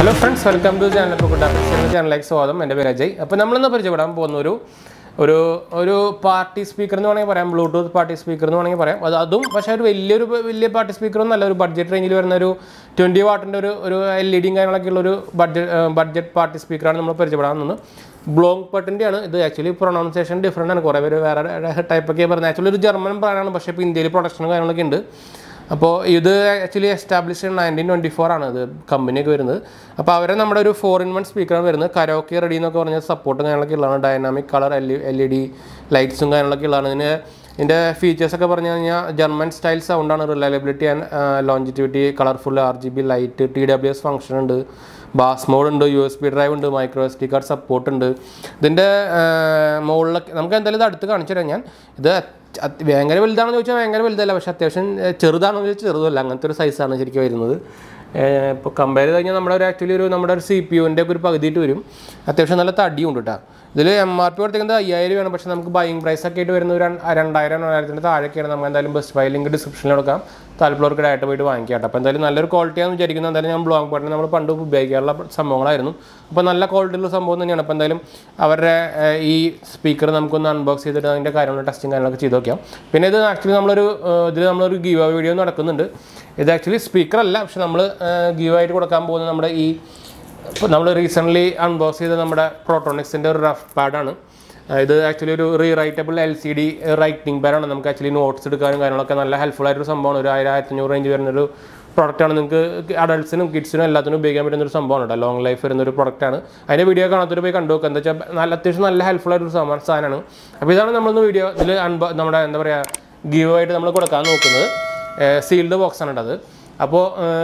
Hello friends welcome to channel എന്ന ചാനലിലേക്ക് സ്വാഗതം എൻ്റെ പേര് അജയ് അപ്പോൾ നമ്മളിന്ന് പരിചയപ്പെടാൻ പോകുന്ന ഒരു ഒരു ഒരു പാർട്ടി സ്പീക്കർ എന്ന് വേണമെങ്കിൽ പറയാം ബ്ലൂടൂത്ത് പാർട്ടി സ്പീക്കർ എന്ന് വേണമെങ്കിൽ പറയാം അത് അതും പക്ഷേ ഒരു വലിയൊരു വലിയ പാർട്ടി സ്പീക്കറൊന്നും അല്ല ഒരു ബഡ്ജറ്റ് റേഞ്ചിൽ വരുന്ന ഒരു ട്വൻറ്റി വാട്ടിൻ്റെ ഒരു ഒരു എൽ ഇ ഡിയും കാര്യങ്ങളൊക്കെ ഉള്ള ഒരു ബഡ്ജറ്റ് ബഡ്ജറ്റ് പാർട്ടി സ്പീക്കറാണ് നമ്മൾ പരിചയപ്പെടാൻ പോകുന്നത് ബ്ലോങ് പട്ടിൻ്റെ ആണ് ഇത് ആക്ച്വലി പ്രൊണൗൺസിയേഷൻ ഡിഫറെൻ്റ് ആണ് കുറേ പേര് വേറെ ടൈപ്പൊക്കെ പറയുന്നത് ആക്ച്വലി ഒരു ജർമ്മൻ ബ്രാൻഡാണ് പക്ഷേ ഇപ്പോൾ ഇന്ത്യയിൽ പ്രൊഡക്ഷനും കാര്യങ്ങളൊക്കെ ഉണ്ട് അപ്പോൾ ഇത് actually establish nineteen twenty four ആണ് ഇത് കമ്പനിയൊക്കെ വരുന്നത് അപ്പോൾ അവരെ നമ്മുടെ ഒരു ഫോർ ഇൻ വൺ സ്പീക്കറാണ് വരുന്നത് കരോക്കെ റെഡി എന്നൊക്കെ പറഞ്ഞ സപ്പോർട്ടും കാര്യങ്ങളൊക്കെ ഉള്ളതാണ് dynamic colour L L E D ലൈറ്റ്സും കാര്യങ്ങളൊക്കെ ഉള്ളതാണ് ഇതിന് ഇതിൻ്റെ ഫീച്ചേഴ്സൊക്കെ പറഞ്ഞു കഴിഞ്ഞാൽ ജർമ്മൻ സ്റ്റൈൽ സൗണ്ടാണ് reliability and longevity colourful R G B light T W S function ഉണ്ട് ബാസ് മോഡ് ഉണ്ട് യു എസ് ബി ഡ്രൈവ് ഉണ്ട് micro S D card support ഉണ്ട് ഇതിൻ്റെ മുകളിലൊക്കെ നമുക്ക് എന്തായാലും ഇത് അടുത്ത് കാണിച്ചു തരാം ഞാൻ ഇത് അത് ഭയങ്കര വലുതാണെന്ന് ചോദിച്ചാൽ ഭയങ്കര വലുതല്ല പക്ഷേ അത്യാവശ്യം ഏഹ്, ചെറുതാണെന്ന് ചോദിച്ചാൽ ചെറുതല്ല അങ്ങനത്തെ ഒരു സൈസാണ് ശരിക്കും വരുന്നത് ഇപ്പോൾ കമ്പയർ ചെയ്ത് കഴിഞ്ഞാൽ നമ്മുടെ ഒരു ആക്ച്വലി ഒരു നമ്മുടെ ഒരു സി പി യുവിൻ്റെ ഒക്കെ ഒരു പകുതിയിട്ട് വരും അത്യാവശ്യം നല്ല തടിയും ഉണ്ട് കേട്ടോ ഇതിൽ എം ആർ പി കൊടുത്തേക്കുന്നത് അയ്യായിരം രൂപയാണ് പക്ഷേ നമുക്ക് ബൈങ് പ്രൈസ് ഒക്കെ ആയിട്ട് വരുന്ന ഒരു രണ്ട്- രണ്ടായിരം രണ്ടായിരത്തിൻ്റെ താഴെയൊക്കെയാണ് നമുക്ക് എന്തായാലും ബെസ്റ്റ് ബൈ ലിങ്ക് ഡിസ്ക്രിപ്ഷനിൽ കൊടുക്കാം താല്പര്യമുള്ളവർക്ക് ഡയറക്റ്റ് പോയിട്ട് വാങ്ങിക്കാം കേട്ടോ അപ്പോൾ എന്തായാലും നല്ലൊരു ക്വാളിറ്റിയാണെന്ന് വിചാരിക്കുന്നത് എന്തായാലും ഞാൻ ബ്ലോഗ് ബട്ടൺ നമ്മൾ പണ്ട് ഉപയോഗിക്കാറുള്ള സംഭവങ്ങളായിരുന്നു അപ്പോൾ നല്ല ക്വാളിറ്റിയുള്ള സംഭവം തന്നെയാണ് അപ്പോൾ എന്തായാലും അവരുടെ ഏഹ്, ഈ സ്പീക്കർ നമുക്കൊന്ന് അൺബോക്സ് ചെയ്തിട്ട് അതിൻ്റെ കാര്യങ്ങൾ ടെസ്റ്റും കാര്യങ്ങളൊക്കെ ചെയ്ത് നോക്കാം പിന്നെ ഇത് ആക്ച്വലി നമ്മളൊരു ഏഹ്, ഇതിൽ നമ്മളൊരു ഗീവ് വീഡിയോ നടക്കുന്നുണ്ട് ഇത് ആക്ച്വലി സ്പീക്കർ അല്ല പക്ഷെ നമ്മൾ ഗീവ് ആയിട്ട് കൊടുക്കാൻ പോകുന്നത് നമ്മുടെ ഈ ഇപ്പോൾ നമ്മൾ റീസെൻ്റ്ലി അൺബോക്സ് ചെയ്ത നമ്മുടെ പ്രോട്ടോണിക്സിൻ്റെ ഒരു റഫ് പാഡാണ് ഇത് ആക്ച്വലി ഒരു rewritable L C D writing പാഡാണ് നമുക്ക് ആക്ച്വലി നോട്ട്സ് എടുക്കാനും കാര്യങ്ങളൊക്കെ നല്ല ഹെൽപ്ഫുൾ ആയിട്ടൊരു സംഭവമാണ് ഒരു ആയിരം ആയിരത്തഞ്ഞൂറ് റേഞ്ച് വരുന്നൊരു പ്രോഡക്റ്റാണ് നിങ്ങൾക്ക് അഡൾട്ട്സിനും കിഡ്സിനും എല്ലാത്തിനും ഉപയോഗിക്കാൻ പറ്റുന്ന ഒരു സംഭവമാണ് കേട്ടോ ലോങ് ലൈഫ് വരുന്ന ഒരു പ്രോഡക്റ്റാണ് അതിൻ്റെ വീഡിയോ കാണാത്തൊരു പോയി കണ്ടു നോക്കുക എന്താ വെച്ചാൽ നല്ല അത്യാവശ്യം നല്ല ഹെൽപ്ഫുൾ ആയിട്ടൊരു സാധനം സാധനമാണ് അപ്പോൾ ഇതാണ് നമ്മളൊന്ന് വീഡിയോ ഇതിൽ അൺബോ നമ്മുടെ എന്താ പറയുക ഗീവ് ആയിട്ട് നമ്മൾ കൊടുക്കാൻ നോക്കുന്നത് സീൽഡ് ബോക്സ് ആണ് കേട്ടോ അത് അപ്പോൾ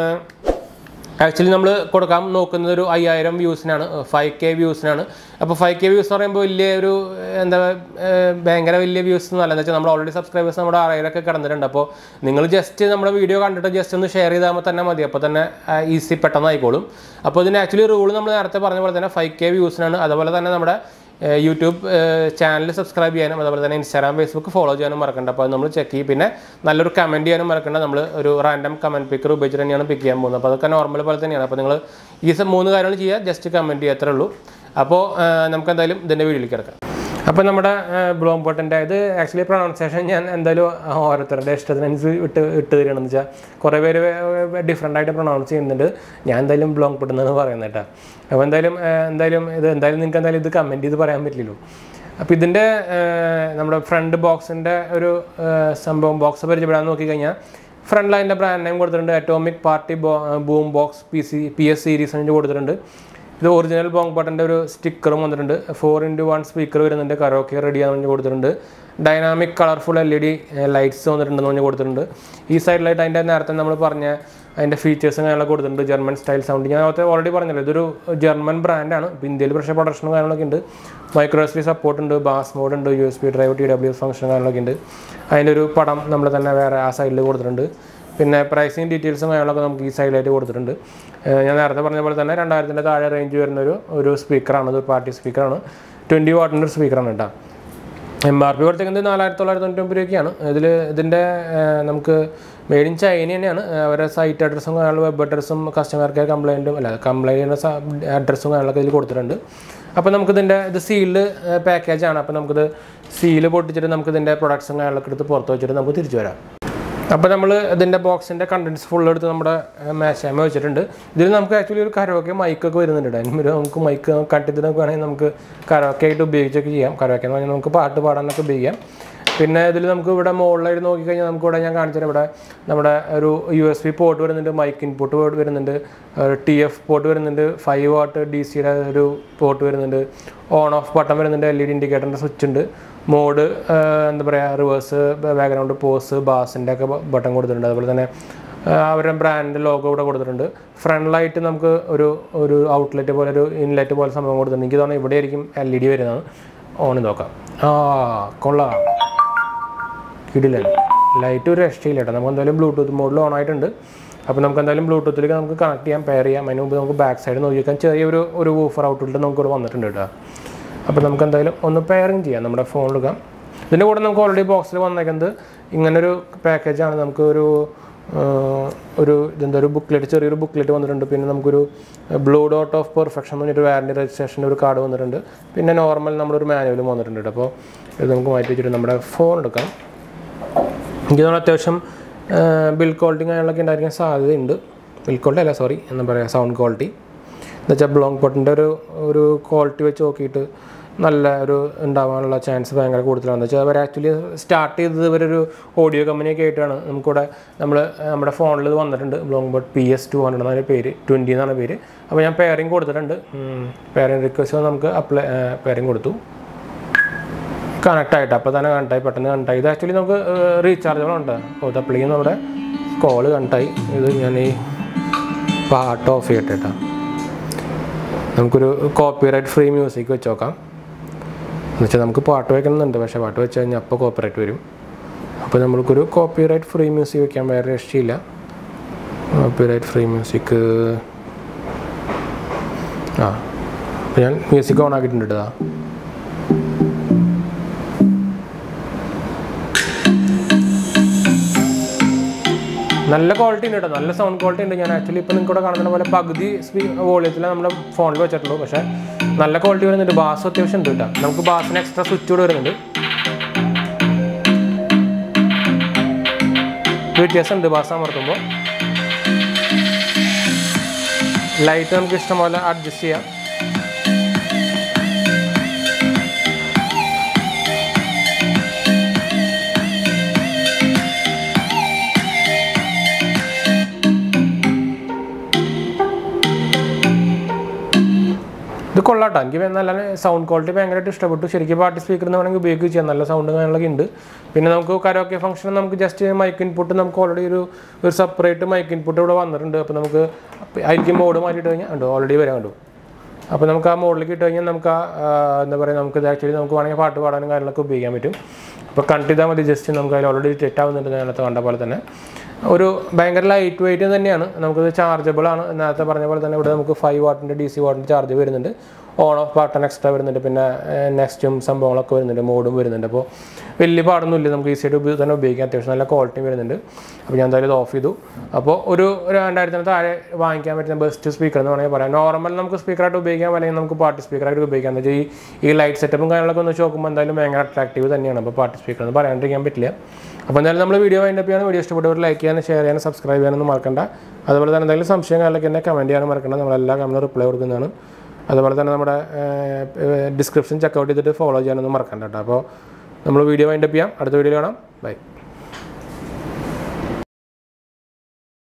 ആക്ച്വലി നമ്മൾ കൊടുക്കാൻ നോക്കുന്നത് ഒരു അയ്യായിരം വ്യൂസിനാണ് ഫൈവ് കെ വ്യൂസിനാണ് അപ്പോൾ ഫൈവ് കെ വ്യൂസ് എന്ന് പറയുമ്പോൾ വലിയ ഒരു എന്താ ഏഹ്, ഭയങ്കര വലിയ വ്യൂസ് ഒന്നും അല്ല എന്ന് വെച്ചാൽ നമ്മൾ ഓൾറെഡി സബ്സ്ക്രൈബേഴ്സ് നമ്മുടെ ആറായിരമൊക്കെ കിടന്നിട്ടുണ്ട് അപ്പോൾ നിങ്ങൾ ജസ്റ്റ് നമ്മുടെ വീഡിയോ കണ്ടിട്ട് ജസ്റ്റ് ഒന്ന് ഷെയർ ചെയ്താൽ തന്നെ മതി അപ്പോൾ തന്നെ ഈസി പെട്ടെന്ന് ആയിക്കോളും അപ്പോൾ ഇതിന് ആക്ച്വലി റൂൾ നമ്മൾ നേരത്തെ പറഞ്ഞ പോലെ തന്നെ ഫൈവ് കെ വ്യൂസിനാണ് അതുപോലെ തന്നെ നമ്മുടെ ഏഹ്, യൂട്യൂബ് ചാനൽ സബ്സ്ക്രൈബ് ചെയ്യാനും അതുപോലെ തന്നെ ഇൻസ്റ്റാഗ്രാം ഫേസ്ബുക്ക് ഫോളോ ചെയ്യാനും മറക്കണ്ട അപ്പോൾ അത് നമ്മൾ ചെക്ക് ചെയ്യും പിന്നെ നല്ലൊരു കമൻറ്റ് ചെയ്യാനും മറക്കണ്ട നമ്മൾ ഒരു റാൻഡം കമൻറ്റ് പിക്കർ ഉപയോഗിച്ചിട്ട് തന്നെയാണ് പിക്ക് ചെയ്യാൻ പോകുന്നത് അപ്പോൾ അതൊക്കെ നോർമൽ പോലെ തന്നെയാണ് അപ്പോൾ നിങ്ങൾ ഈ സ- മൂന്ന് കാര്യങ്ങൾ ചെയ്യുക ജസ്റ്റ് കമൻറ്റ് ചെയ്യുക അത്രേ ഉള്ളൂ അപ്പോൾ ഏഹ്, നമുക്ക് എന്തായാലും ഇതിൻ്റെ വീഡിയോയിലേക്ക് കിടക്കാം അപ്പോൾ നമ്മുടെ ബ്ലോം ബോട്ടൻ്റെ ഇത് ആക്ച്വലി പ്രൊണൗൺസിയേഷൻ ഞാൻ എന്തായാലും ഓരോരുത്തരുടെ ഇഷ്ടത്തിനനുസരിച്ച് ഇട്ട് ഇട്ട് തരികയാണെന്ന് വെച്ചാൽ കുറേ പേര് ഡിഫറെൻ്റ് ആയിട്ട് പ്രൊണൗൺസ് ചെയ്യുന്നുണ്ട് ഞാൻ എന്തായാലും ബ്ലോങ് പെട്ടെന്നാണ് പറയുന്നത് കേട്ടോ അപ്പോൾ എന്തായാലും ഏഹ്, എന്തായാലും ഇത് എന്തായാലും നിങ്ങൾക്ക് എന്തായാലും ഇത് കമൻറ്റ് ചെയ്ത് പറയാൻ പറ്റില്ലല്ലോ അപ്പോൾ ഇതിൻ്റെ ഏഹ്, നമ്മുടെ ഫ്രണ്ട് ബോക്സിൻ്റെ ഒരു ഏഹ്, സംഭവം ബോക്സ് പരിചയപ്പെടാൻ നോക്കിക്കഴിഞ്ഞാൽ ഫ്രണ്ട് ലൈനിൻ്റെ ബ്രാൻഡ് നെയിം കൊടുത്തിട്ടുണ്ട് അറ്റോമിക് പാർട്ടി ബോ boom box P C P S series എന്ന് കൊടുത്തിട്ടുണ്ട് ഇത് ഒറിജിനൽ ബോങ് ബട്ടൻ്റെ ഒരു സ്റ്റിക്കറും വന്നിട്ടുണ്ട് ഫോർ ഇൻറ്റു വൺ സ്പീക്കർ വരുന്നുണ്ട് കരോക്കെ റെഡി ആണെന്ന് പറഞ്ഞ് കൊടുത്തിട്ടുണ്ട് dynamic colourful L E D lights വന്നിട്ടുണ്ടെന്ന് പറഞ്ഞ് കൊടുത്തിട്ടുണ്ട് ഈ സൈഡിലായിട്ട് അതിൻ്റെ നേരത്തെ നമ്മൾ പറഞ്ഞ അതിൻ്റെ ഫീച്ചേഴ്സും കാര്യങ്ങളൊക്കെ കൊടുത്തിട്ടുണ്ട് ജർമ്മൻ സ്റ്റൈൽ സൗണ്ട് ഞാൻ നേരത്തെ ഓൾറെഡി പറഞ്ഞല്ലോ ഇതൊരു ജർമ്മൻ ബ്രാൻഡാണ് ഇപ്പോൾ ഇന്ത്യയിൽ പക്ഷേ പ്രൊഡക്ഷനും കാര്യങ്ങളൊക്കെ ഉണ്ട് മൈക്രോ എസ് ഡി സപ്പോർട്ട് ഉണ്ട് ബാസ് മോഡ് ഉണ്ട് U S B drive T W S function കാര്യങ്ങളൊക്കെ ഉണ്ട് അതിൻ്റെ ഒരു പടം നമ്മൾ തന്നെ വേറെ ആ സൈഡിൽ കൊടുത്തിട്ടുണ്ട് പിന്നെ പ്രൈസിങ് ഡീറ്റെയിൽസും കാര്യങ്ങളൊക്കെ നമുക്ക് ഈ സൈഡിലായിട്ട് കൊടുത്തിട്ടുണ്ട് ഏഹ് ഞാൻ നേരത്തെ പറഞ്ഞ പോലെ തന്നെ രണ്ടായിരത്തിൻ്റെ താഴെ റേഞ്ച് വരുന്ന ഒരു ഒരു സ്പീക്കറാണ് ഒരു പാർട്ടി സ്പീക്കറാണ് ട്വൻറ്റി വാട്ടിൻ്റെ ഒരു സ്പീക്കറാണ് കേട്ടോ എം ആർ പി കൊടുത്തേക്കുന്നത് നാലായിരത്തി തൊള്ളായിരത്തി തൊണ്ണൂറ്റി രൂപയ്ക്കാണ് ഇതിൽ ഇതിൻ്റെ ഏഹ്, നമുക്ക് മെയ്ഡ് ഇൻ ചൈന തന്നെയാണ് ഏഹ്, അവരുടെ സൈറ്റ് അഡ്രസ്സും കാര്യങ്ങളും വെബ് അഡ്രസ്സും കസ്റ്റമർ കെയർ കംപ്ലൈൻറ്റും അല്ല കംപ്ലൈൻറ്റ് ചെയ്യുന്ന അഡ്രസ്സും കാര്യങ്ങളൊക്കെ ഇതിൽ കൊടുത്തിട്ടുണ്ട് അപ്പോൾ നമുക്കിതിൻ്റെ ഇത് സീൽഡ് പാക്കേജാണ് അപ്പോൾ നമുക്കിത് സീല് പൊട്ടിച്ചിട്ട് നമുക്കിതിൻ്റെ പ്രൊഡക്ട്സും കാര്യങ്ങളൊക്കെ എടുത്ത് പുറത്ത് വെച്ചിട്ട് നമുക്ക് തിരിച്ചു വരാം അപ്പോൾ നമ്മൾ ഇതിൻ്റെ ബോക്സിൻ്റെ കണ്ടൻസ് ഫുൾ എടുത്ത് നമ്മുടെ മേശാമ വെച്ചിട്ടുണ്ട് ഇതിൽ നമുക്ക് ആക്ച്വലി ഒരു കരോക്കെ മൈക്കൊക്കെ വരുന്നുണ്ട് അതിന് ഒരു നമുക്ക് മൈക്ക് കട്ട് ചെയ്ത് നോക്കുകയാണെങ്കിൽ നമുക്ക് കരോക്കെ ആയിട്ട് ഉപയോഗിച്ചൊക്കെ ചെയ്യാം കരോക്കെ എന്ന് പറഞ്ഞാൽ നമുക്ക് പാട്ട് പാടാനൊക്കെ ഉപയോഗിക്കാം പിന്നെ ഇതിൽ നമുക്ക് ഇവിടെ മുകളിലായിട്ട് നോക്കിക്കഴിഞ്ഞാൽ നമുക്ക് ഇവിടെ ഞാൻ കാണിച്ചത് ഇവിടെ നമ്മുടെ ഒരു യു എസ് ബി പോർട്ട് വരുന്നുണ്ട് മൈക്ക് ഇൻപുട്ട് പോർട്ട് വരുന്നുണ്ട് ടി എഫ് പോർട്ട് വരുന്നുണ്ട് ഫൈവ് വാട്ട് ഡി സിയുടെ ഒരു പോർട്ട് വരുന്നുണ്ട് ഓൺ ഓഫ് ബട്ടൺ വരുന്നുണ്ട് എൽ ഇ ഡി ഇൻഡിക്കേറ്ററിൻ്റെ സ്വിച്ച് ഉണ്ട് മോഡ് എന്താ പറയുക റിവേഴ്സ് ബാക്ക്ഗ്രൗണ്ട് പോസ് ബാസിൻ്റെ ഒക്കെ ബട്ടൺ കൊടുത്തിട്ടുണ്ട് അതുപോലെ തന്നെ ആ, അവരുടെ ബ്രാൻഡ് ലോഗോ ഇവിടെ കൊടുത്തിട്ടുണ്ട് ഫ്രണ്ടിലായിട്ട് നമുക്ക് ഒരു ഒരു ഔട്ട്ലെറ്റ് പോലെ ഒരു ഇൻലെറ്റ് പോലെ സംഭവം കൊടുത്തിട്ടുണ്ട് എനിക്ക് തോന്നുന്നു ഇവിടെ ആയിരിക്കും എൽ ഇ ഡി വരുന്നത് ഓൺ നോക്കാം ആ കൊള്ളാം കിടിലൻ ലൈറ്റ് ഒരു രക്ഷയില്ല കേട്ടോ നമുക്ക് എന്തായാലും ബ്ലൂടൂത്ത് മോഡിൽ ഓൺ ആയിട്ടുണ്ട് അപ്പോൾ നമുക്ക് എന്തായാലും ബ്ലൂടൂത്തിലേക്ക് നമുക്ക് കണക്ട് ചെയ്യാം പെയർ ചെയ്യാം അതിന് മുമ്പ് നമുക്ക് ബാക്ക് സൈഡ് നോക്കിക്കാൻ ചെറിയൊരു ഒരു വൂഫർ ഔട്ട്ലെറ്റ് നമുക്ക് ഇവിടെ വന്നിട്ടുണ്ട് കേട്ടോ അപ്പോൾ നമുക്ക് എന്തായാലും ഒന്ന് പെയറിങ് ചെയ്യാം നമ്മുടെ ഫോണിലെടുക്കാം ഇതിൻ്റെ കൂടെ നമുക്ക് ഓൾറെഡി ബോക്സിൽ വന്നേക്കുന്നത് ഇങ്ങനൊരു പാക്കേജാണ് നമുക്ക് ഒരു ഒരു ഇതെന്താ ഒരു ബുക്ക്ലെറ്റ് ചെറിയൊരു ബുക്ക്ലെറ്റ് വന്നിട്ടുണ്ട് പിന്നെ നമുക്കൊരു ബ്ലൂ ഡോട്ട് ഓഫ് പെർഫെക്ഷൻ എന്ന് പറഞ്ഞിട്ട് വാറൻറ്റി രജിസ്ട്രേഷൻ്റെ ഒരു കാർഡ് വന്നിട്ടുണ്ട് പിന്നെ നോർമൽ നമ്മളൊരു മാനുവലും വന്നിട്ടുണ്ട് കേട്ടോ. അപ്പോൾ ഇത് നമുക്ക് മാറ്റി വെച്ചിട്ട് നമ്മുടെ ഫോൺ എടുക്കാം എനിക്ക് തോന്നുന്നു അത്യാവശ്യം ബിൽ ക്വാളിറ്റി കാര്യങ്ങളൊക്കെ ഉണ്ടായിരിക്കാൻ സാധ്യതയുണ്ട് ബിൽ ക്വാളിറ്റി അല്ല സോറി എന്താ പറയുക സൗണ്ട് ക്വാളിറ്റി എന്ന് വെച്ചാൽ ബ്ലോങ് പൊട്ടിൻ്റെ ഒരു ഒരു ക്വാളിറ്റി വെച്ച് നോക്കിയിട്ട് നല്ല ഒരു ഉണ്ടാവാനുള്ള ചാൻസ് ഭയങ്കര കൂടുതലാണ് എന്ന് വെച്ചാൽ അവർ ആക്ച്വലി സ്റ്റാർട്ട് ചെയ്തത് ഇവരൊരു ഓഡിയോ കമ്പനിയൊക്കെ ആയിട്ടാണ് നമുക്കിവിടെ നമ്മൾ നമ്മുടെ ഫോണിൽ ഇത് വന്നിട്ടുണ്ട് ബ്ലോങ് boAt P S two hundred എന്നാണ് പേര് ട്വൻറ്റി എന്നാണ് പേര് അപ്പോൾ ഞാൻ പെയറിങ് കൊടുത്തിട്ടുണ്ട് പെയറിങ് റിക്വസ്റ്റ് നമുക്ക് അപ്ലൈ പെയറിങ് കൊടുത്തു കണക്ട് ആയിട്ട് അപ്പോൾ തന്നെ കണക്റ്റായി പെട്ടെന്ന് കണക്റ്റായി ഇത് ആക്ച്വലി നമുക്ക് റീചാർജബിൾ ഉണ്ട് അപ്പോൾ ഇത് അപ്ലൈ ചെയ്യുന്ന നമ്മുടെ കോള് കണക്റ്റായി ഇത് ഞാൻ ഈ പാട്ട് ഓഫ് ചെയ്യട്ടെ കേട്ടോ നമുക്കൊരു കോപ്പിറൈറ്റ് ഫ്രീ മ്യൂസിക് വെച്ച് നോക്കാം എന്നുവെച്ചാൽ നമുക്ക് പാട്ട് വെക്കണമെന്നുണ്ട് പക്ഷേ പാട്ട് വെച്ച് കഴിഞ്ഞാൽ അപ്പോൾ കോപ്പിറൈറ്റ് വരും അപ്പോൾ നമ്മൾക്കൊരു കോപ്പിറൈറ്റ് ഫ്രീ മ്യൂസിക് വെക്കാൻ വേറെ രക്ഷയില്ല കോപ്പിറൈറ്റ് ഫ്രീ മ്യൂസിക് ആ അപ്പോൾ ഞാൻ മ്യൂസിക് ഓൺ ആക്കിയിട്ടുണ്ട് കേട്ടോ നല്ല ക്വാളിറ്റി ഉണ്ട് കേട്ടോ നല്ല സൗണ്ട് ക്വാളിറ്റി ഉണ്ട് ഞാൻ ആക്ച്വലി ഇപ്പോൾ നിങ്ങൾക്ക് ഇവിടെ കാണുന്ന പോലെ പകുതി സ്പീ വോളിയത്തിൽ നമ്മുടെ ഫോണിൽ വെച്ചിട്ടുള്ളൂ പക്ഷേ നല്ല ക്വാളിറ്റി വരുന്നുണ്ട് ബാസ് അത്യാവശ്യം ഉണ്ട് കേട്ടോ നമുക്ക് ബാസിന് എക്സ്ട്രാ സ്വിച്ച് കൂടെ വരുന്നുണ്ട് വ്യത്യാസമുണ്ട് ബാസ് അമർത്തുമ്പോൾ ലൈറ്റ് നമുക്ക് ഇഷ്ടം പോലെ അഡ്ജസ്റ്റ് ചെയ്യാം ഇത് കൊള്ളാട്ടോ എനിക്ക് നല്ല സൗണ്ട് ക്വാളിറ്റി ഭയങ്കരമായിട്ട് ഇഷ്ടപ്പെട്ടു ശരിക്കും പാർട്ടി സ്പീക്കർ എന്ന് വേണമെങ്കിൽ ഉപയോഗിക്കുക ചെയ്യാം നല്ല സൗണ്ട് കാര്യങ്ങളൊക്കെ ഉണ്ട് പിന്നെ നമുക്ക് കരോക്കെ ഫംഗ്ഷൻ നമുക്ക് ജസ്റ്റ് മൈക്ക് ഇൻപുട്ട് നമുക്ക് ഓൾറെഡി ഒരു ഒരു സെപ്പറേറ്റ് മൈക്ക് ഇൻപുട്ട് ഇവിടെ വന്നിട്ടുണ്ട് അപ്പോൾ നമുക്ക് അതിലേക്ക് മോഡ് മാറ്റിയിട്ട് കഴിഞ്ഞാൽ ഉണ്ട് ഓൾറെഡി വരാൻ കണ്ടു അപ്പോൾ നമുക്ക് ആ മോഡിലേക്ക് ഇട്ട് കഴിഞ്ഞാൽ നമുക്ക് ആ ആ, എന്താ പറയുക നമുക്ക് ഇത് ആക്ച്വലി നമുക്ക് വേണമെങ്കിൽ പാട്ട് പാടാനും കാര്യങ്ങളൊക്കെ ഉപയോഗിക്കാൻ പറ്റും അപ്പോൾ കണക്ട് ചെയ്താൽ മതി ജസ്റ്റ് നമുക്ക് അതിൽ ഓൾറെഡി ടെറ്റ് ആവുന്നുണ്ട് നേരത്തെ കണ്ട പോലെ തന്നെ ഒരു ഭയങ്കര ലൈറ്റ് വെയിറ്റ് തന്നെയാണ് നമുക്കിത് ചാർജബിൾ ആണ് നേരത്തെ പറഞ്ഞ പോലെ തന്നെ ഇവിടെ നമുക്ക് ഫൈവ് വാട്ടിൻ്റെ ഡി സി വാട്ടിൻ്റെ ചാർജ് വരുന്നുണ്ട് ഓൺ ഓഫ് ബട്ടൺ എക്സ്ട്രാ വരുന്നുണ്ട് പിന്നെ നെക്സ്റ്റും സംഭവങ്ങളൊക്കെ വരുന്നുണ്ട് മോഡും വരുന്നുണ്ട് അപ്പോൾ വലിയ പാടൊന്നുമില്ല നമുക്ക് ഈസി ആയിട്ട് ഉപ- തന്നെ ഉപയോഗിക്കാൻ അത്യാവശ്യം നല്ല ക്വാളിറ്റി വരുന്നുണ്ട് അപ്പോൾ ഞാൻ എന്തായാലും ഇത് ഓഫ് ചെയ്തു അപ്പോൾ ഒരു ഒരു രണ്ടായിരത്തിന് താഴെ വാങ്ങിക്കാൻ പറ്റുന്ന ബെസ്റ്റ് സ്പീക്കർ എന്ന് വേണമെങ്കിൽ പറയാം നോർമൽ നമുക്ക് സ്പീക്കറായിട്ട് ഉപയോഗിക്കാം അല്ലെങ്കിൽ നമുക്ക് പാർട്ടി സ്പീക്കറായിട്ട് ഉപയോഗിക്കാം എന്ന് വെച്ചാൽ ഈ ഈ ലൈറ്റ് സെറ്റപ്പും കാര്യങ്ങളൊക്കെ ഒന്ന് വെച്ച് നോക്കുമ്പോൾ എന്തായാലും ഭയങ്കര അട്രാക്റ്റീവ് തന്നെയാണ് അപ്പോൾ പാർട്ടി സ്പീക്കർ എന്ന് പറയാണ്ടിരിക്കാൻ പറ്റില്ല അപ്പോൾ എന്തായാലും നമ്മൾ വീഡിയോ വൈൻഡപ്പ് ചെയ്യാൻ വീഡിയോ ഇഷ്ടപ്പെട്ടവർ ലൈക്ക് ചെയ്യാനും ഷെയർ ചെയ്യാനും സബ്സ്ക്രൈബ് ചെയ്യാനൊന്നും മറക്കണ്ട അതുപോലെ തന്നെ എന്തെങ്കിലും സംശയം കാര്യങ്ങളൊക്കെ എന്നെ കമൻറ്റ് ചെയ്യാനും മറക്കണ്ട നമ്മളെല്ലാ കമൻറ്റും റിപ്ലൈ കൊടുക്കുന്നതാണ് അതുപോലെ തന്നെ നമ്മുടെ ഡിസ്ക്രിപ്ഷൻ ചെക്കൗട്ട് ചെയ്തിട്ട് ഫോളോ ചെയ്യാനൊന്നും മറക്കണ്ട കേട്ടോ അപ്പോൾ നമ്മൾ വീഡിയോ വൈൻഡപ്പ് ചെയ്യാം അടുത്ത വീഡിയോ കാണാം ബൈ